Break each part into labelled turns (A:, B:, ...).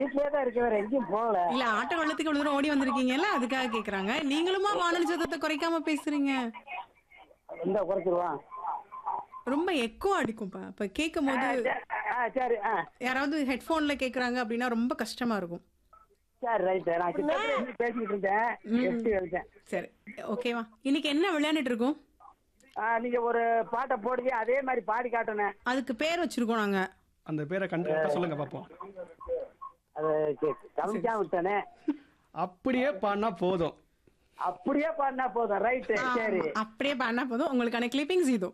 A: வீட்லயே தான் இருக்க வேற எங்கேயும் போகல
B: இல்ல ஆட்டோ வெள்ளத்துக்கு இவ்வளவு தூரம் ஓடி வந்திருக்கீங்கல்ல அதுக்காக கேக்குறாங்க நீங்களுமா வானொலி சத்தத்தை குறைக்காம பேசுறீங்க
A: இந்த குறைச்சிருவான்
B: ரொம்ப எக்கோ அடிக்கும்பா இப்ப கேட்கும் போது
A: ஆ சரி ஆ
B: யாராவது ஹெட்போன்ல கேக்குறாங்க அப்படின்னா ரொம்ப கஷ்டமா இருக்கும்
A: சரி ரைட்டு நான் கிட்ட பேசிக்கிட்டு இருந்தேன் எப்படி இருக்கேன்
B: சரி ஓகேவா இன்னைக்கு என்ன விளையாண்டுட்டு இருக்கோம்
A: ஆ நீங்க ஒரு பாட்டை போடுவீங்க அதே மாதிரி பாடி காட்டணும்
B: அதுக்கு பேர் வச்சிருக்கோம் நாங்க
C: அந்த பேரை கண்டு சொல்லுங்க பார்ப்போம்
A: அது கவனிக்காம விட்டனே
C: அப்படியே பாடினா போதும்
A: அப்படியே பாடினா போதும் ரைட்டு சரி
B: அப்படியே பண்ணா போதும் உங்களுக்கான கிளிப்பிங்ஸ் இதோ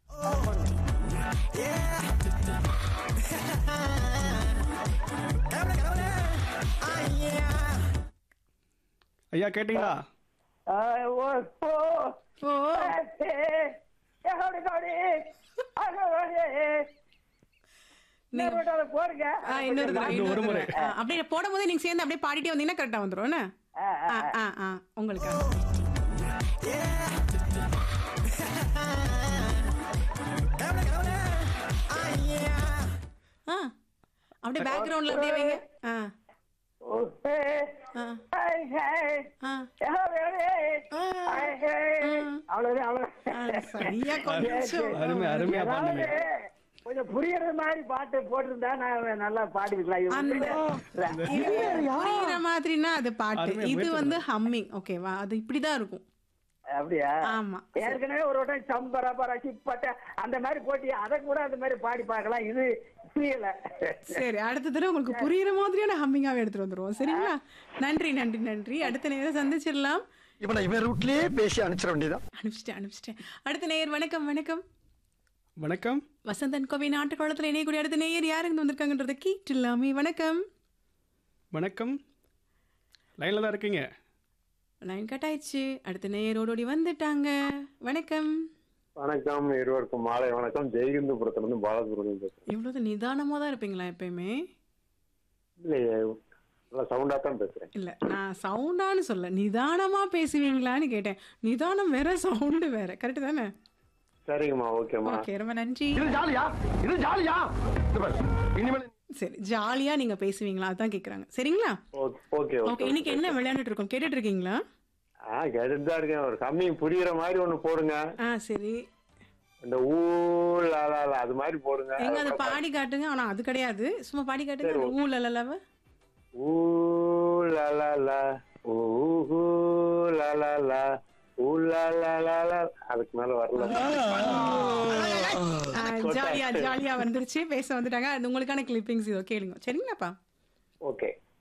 C: ஐயா கேட்டிங்களா
A: ஆ, ஓ ஓ
B: ஓ
A: போடுங்க
B: ஆ, இன்னொரு தடவை,
C: அது
B: இன்னொரு
C: ஒரு முறை.
B: தடவை. ஆ, அப்படியே போடும் போது நீங்க சேர்ந்து அப்படியே பாடிட்டே வந்தீங்கன்னா கரெக்டா வந்துரும் என்ன?
A: ஆ, ஆ,
B: ஆ, ஆ, ஆ, உங்களுக்கு ஆ, அப்படியே பேக்ரவுண்ட்ல அப்படியே வைங்க ஆ,
A: ஓ, ஏ,
B: ஆ,
A: ஹை, ஹை,
B: ஆ.
A: ஏ, ஹை, ஹை, ஹை, ஹை. அவ்வளவுதான்
B: ஆ,
A: அவ்வளவுதான்
B: சரியா கொஞ்சம்
C: அருமை அருமையா பாடுங்க
A: அதாவது, கொஞ்சம் புரியற மாதிரி பாட்டு போட்டிருந்தா நான் நல்லா பாடிருக்கலாம்
B: அந்த புரியுற மாதிரினா அது பாட்டு
C: அருமையா
B: இது
C: முயற்சி
B: வந்து ஹம்மிங் ஓகேவா அது இப்படிதான் இருக்கும்
A: அப்படியா
B: ஆமா
A: ஏற்கனவே ஒரு வட்டம் சம்பர பரசி பட்ட அந்த மாதிரி போட்டி அதை கூட அந்த மாதிரி பாடி பார்க்கலாம் இது புரியல
B: சரி அடுத்த தடவை உங்களுக்கு புரியுற மாதிரியான ஹம்மிங்காவே எடுத்துட்டு வந்துருவோம் சரிங்களா நன்றி நன்றி நன்றி அடுத்த நேரம் சந்திச்சிடலாம்
D: இவனை இவன் ரூட்லயே பேசி அனுப்பிச்சிட வேண்டியதான்
B: அனுப்பிச்சிட்டேன் அனுப்பிச்சிட்டேன் அடுத்த நேயர் வணக்கம் வணக்கம்
C: வணக்கம்
B: வசந்தன் கோவை நாட்டு குளத்துல இணையக்கூடிய அடுத்த நேயர் யாரு இருந்து வந்திருக்காங்கன்றத கேட்டுலாமே வணக்கம்
C: வணக்கம் லைன்ல தான் இருக்கீங்க
B: லைன் கட் ஆயிடுச்சு அடுத்த நேயர் ஓடோடி வந்துட்டாங்க வணக்கம்
E: வணக்கம் இருவருக்கும் மாலை வணக்கம் ஜெயகிந்தபுரத்துல இருந்து பாலசுப்ரமணியம் பேசுறேன்
B: இவ்வளவு நிதானமா தான் இருப்பீங்களா எப்பயுமே
E: இல்லையே நல்லா சவுண்டா தான் பேசுறேன்
B: இல்ல நான் சவுண்டான்னு சொல்ல நிதானமா பேசுவீங்களான்னு கேட்டேன் நிதானம் வேற சவுண்டு வேற கரெக்ட் தானே
E: சரிங்கம்மா ஓகேம்மா
B: ஓகே ரொம்ப நன்றி
D: இது ஜாலியா இது ஜாலியா இது பாரு, இனிமேல்
B: சரி ஜாலியா நீங்க பேசுவீங்களா அதான் கேக்குறாங்க சரிங்களா
E: ஓகே ஓகே
B: ஓகே இன்னைக்கு என்ன விளையாண்டுட்டு இருக்கோம் கேட்டுட்டு இருக்கீங்களா
E: ஆ கேட்டுட்டு தான் இருக்கேன் ஒரு கம்மி புரியுற மாதிரி ஒண்ணு போடுங்க
B: ஆ சரி
E: இந்த ஊ லா லா லா அது மாதிரி போடுங்க
B: எங்க அதை பாடி காட்டுங்க ஆனா அது கிடையாது சும்மா பாடி காட்டுங்க அந்த ஊ லலலவ
E: ஊ லா லா லா ஊ ஊ லா லா லா ஊ லா லா லா லா அதுக்கு மேல வரல
B: ஆ, ஜாலியா ஜாலியா வந்துருச்சு பேச வந்துட்டாங்க அது உங்களுக்கான கிளிப்பிங்ஸ் இதோ கேளுங்க சரிங்களாப்பா
E: ஓகே